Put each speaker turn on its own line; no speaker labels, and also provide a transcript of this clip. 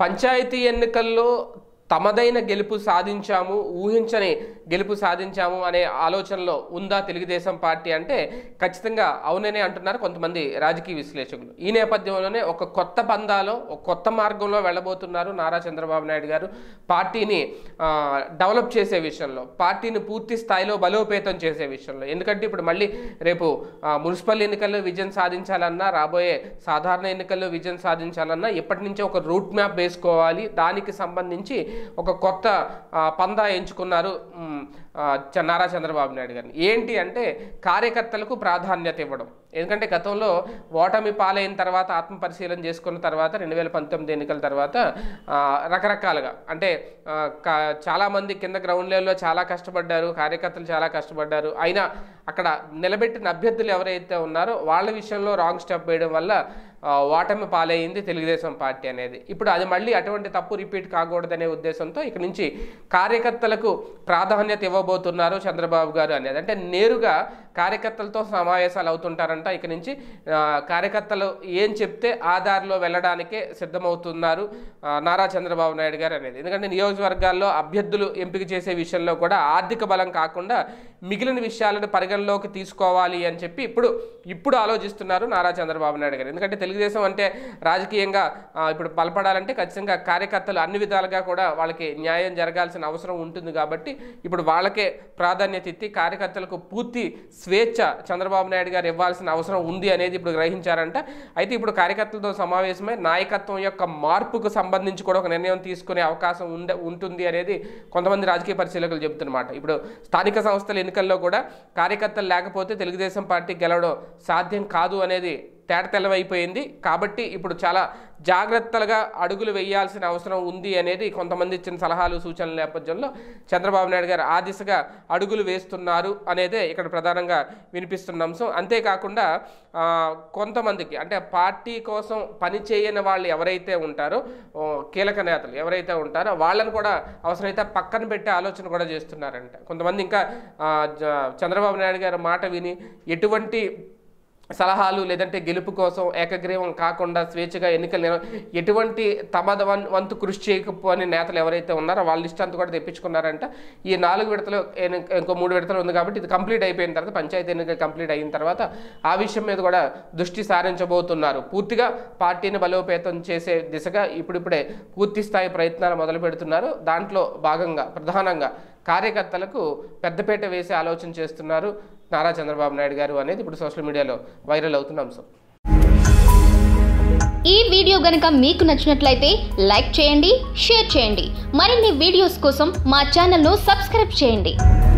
పంచాయతీ ఎన్నికల్లో తమదైన గెలుపు సాధించాము ఊహించని గెలుపు సాధించాము అనే ఆలోచనలో ఉందా తెలుగుదేశం పార్టీ అంటే ఖచ్చితంగా అవుననే అంటున్నారు కొంతమంది రాజకీయ విశ్లేషకులు ఈ నేపథ్యంలోనే ఒక కొత్త పందాలో ఒక కొత్త మార్గంలో వెళ్ళబోతున్నారు నారా చంద్రబాబు నాయుడు గారు పార్టీని ఆ, డెవలప్ చేసే విషయంలో పార్టీని పూర్తి స్థాయిలో బలోపేతం చేసే విషయంలో ఎందుకంటే ఇప్పుడు మళ్ళీ రేపు ఆ, మున్సిపల్ ఎన్నికల్లో విజయం సాధించాలన్నా రాబోయే సాధారణ ఎన్నికల్లో విజయం సాధించాలన్నా ఇప్పటి నుంచే ఒక రూట్ మ్యాప్ వేసుకోవాలి దానికి సంబంధించి ఒక కొత్త ఆ, పందా ఎంచుకున్నారు మ్, ఆ, చ- నారా చంద్రబాబు నాయుడు గారిని ఏంటి అంటే కార్యకర్తలకు ప్రాధాన్యత ఇవ్వడం ఎందుకంటే గతంలో ఓటమి పాలైన తర్వాత ఆత్మ పరిశీలన చేసుకున్న తర్వాత రెండు వేల పంతొమ్మిది ఎన్నికల తర్వాత ఆ, రకరకాలుగా అంటే ఆ, కా- చాలామంది కింద గ్రౌండ్ లెవెల్లో చాలా కష్టపడ్డారు కార్యకర్తలు చాలా కష్టపడ్డారు అయినా అక్కడ నిలబెట్టిన అభ్యర్థులు ఎవరైతే ఉన్నారో వాళ్ళ విషయంలో రాంగ్ స్టెప్ వేయడం వల్ల ఆ, ఓటమి పాలయ్యింది తెలుగుదేశం పార్టీ అనేది ఇప్పుడు అది మళ్ళీ అటువంటి తప్పు రిపీట్ కాకూడదనే ఉద్దేశంతో ఇక నుంచి కార్యకర్తలకు ప్రాధాన్యత ఇవ్వబోతున్నారు చంద్రబాబు గారు అనేది అంటే నేరుగా కార్యకర్తలతో సమావేశాలు అవుతుంటారంట ఇక నుంచి ఆ, కార్యకర్తలు ఏం చెప్తే ఆ దారిలో వెళ్ళడానికే సిద్ధమవుతున్నారు ఆ, నారా చంద్రబాబు నాయుడు గారు అనేది ఎందుకంటే నియోజకవర్గాల్లో అభ్యర్థులు ఎంపిక చేసే విషయంలో కూడా ఆర్థిక బలం కాకుండా మిగిలిన విషయాలను పరిగణలోకి తీసుకోవాలి అని చెప్పి ఇప్పుడు ఇప్పుడు ఆలోచిస్తున్నారు నారా చంద్రబాబు నాయుడు గారు ఎందుకంటే తెలుగుదేశం అంటే రాజకీయంగా ఆ, ఇప్పుడు బలపడాలంటే ఖచ్చితంగా కార్యకర్తలు అన్ని విధాలుగా కూడా వాళ్ళకి న్యాయం జరగాల్సిన అవసరం ఉంటుంది కాబట్టి ఇప్పుడు వాళ్ళకే ప్రాధాన్యత ఇచ్చి కార్యకర్తలకు పూర్తి స్వేచ్ఛ చంద్రబాబు నాయుడు గారు ఇవ్వాల్సిన అవసరం ఉంది అనేది ఇప్పుడు గ్రహించారంట అయితే ఇప్పుడు కార్యకర్తలతో సమావేశమై నాయకత్వం యొక్క మార్పుకు సంబంధించి కూడా ఒక నిర్ణయం తీసుకునే అవకాశం ఉండే ఉంటుంది అనేది కొంతమంది రాజకీయ పరిశీలకులు చెబుతున్నమాట ఇప్పుడు స్థానిక సంస్థల ఎన్నికల్లో కూడా కార్యకర్తలు లేకపోతే తెలుగుదేశం పార్టీ గెలవడం సాధ్యం కాదు అనేది తేటతెల్లవైపోయింది కాబట్టి ఇప్పుడు చాలా జాగ్రత్తలుగా అడుగులు వేయాల్సిన అవసరం ఉంది అనేది కొంతమంది ఇచ్చిన సలహాలు సూచనల నేపథ్యంలో చంద్రబాబు నాయుడు గారు ఆ దిశగా అడుగులు వేస్తున్నారు అనేదే ఇక్కడ ప్రధానంగా వినిపిస్తున్న అంశం అంతేకాకుండా ఆ, కొంతమందికి అంటే పార్టీ కోసం పని చేయని వాళ్ళు ఎవరైతే ఉంటారో ఓ, కీలక నేతలు ఎవరైతే ఉంటారో వాళ్ళని కూడా అవసరమైతే పక్కన పెట్టే ఆలోచన కూడా చేస్తున్నారంట కొంతమంది ఇంకా ఆ, జ- చంద్రబాబు నాయుడు గారి మాట విని ఎటువంటి సలహాలు లేదంటే గెలుపు కోసం ఏకగ్రీవం కాకుండా స్వేచ్ఛగా ఎన్నికలు నిర్వ- ఎటువంటి తమ వన్- వంతు కృషి చేయకపోని నేతలు ఎవరైతే ఉన్నారో వాళ్ళ లిస్ట్ అంతా కూడా తెప్పించుకున్నారంట ఈ నాలుగు విడతలు ఎన్ని- ఇంకో మూడు విడతలు ఉంది కాబట్టి ఇది కంప్లీట్ అయిపోయిన తర్వాత పంచాయతీ ఎన్నికలు కంప్లీట్ అయిన తర్వాత ఆ విషయం మీద కూడా దృష్టి సారించబోతున్నారు పూర్తిగా పార్టీని బలోపేతం చేసే దిశగా ఇప్పుడిప్పుడే పూర్తి స్థాయి ప్రయత్నాలు మొదలు పెడుతున్నారు దాంట్లో భాగంగా ప్రధానంగా కార్యకర్తలకు పెద్దపీట వేసే ఆలోచన చేస్తున్నారు నారా చంద్రబాబు నాయుడు గారు అనేది ఇప్పుడు సోషల్ మీడియాలో వైరల్ అవుతున్న అంశం
ఈ వీడియో గనుక మీకు నచ్చినట్లయితే లైక్ చేయండి షేర్ చేయండి మరిన్ని వీడియోస్ కోసం మా ఛానల్ను సబ్స్క్రైబ్ చేయండి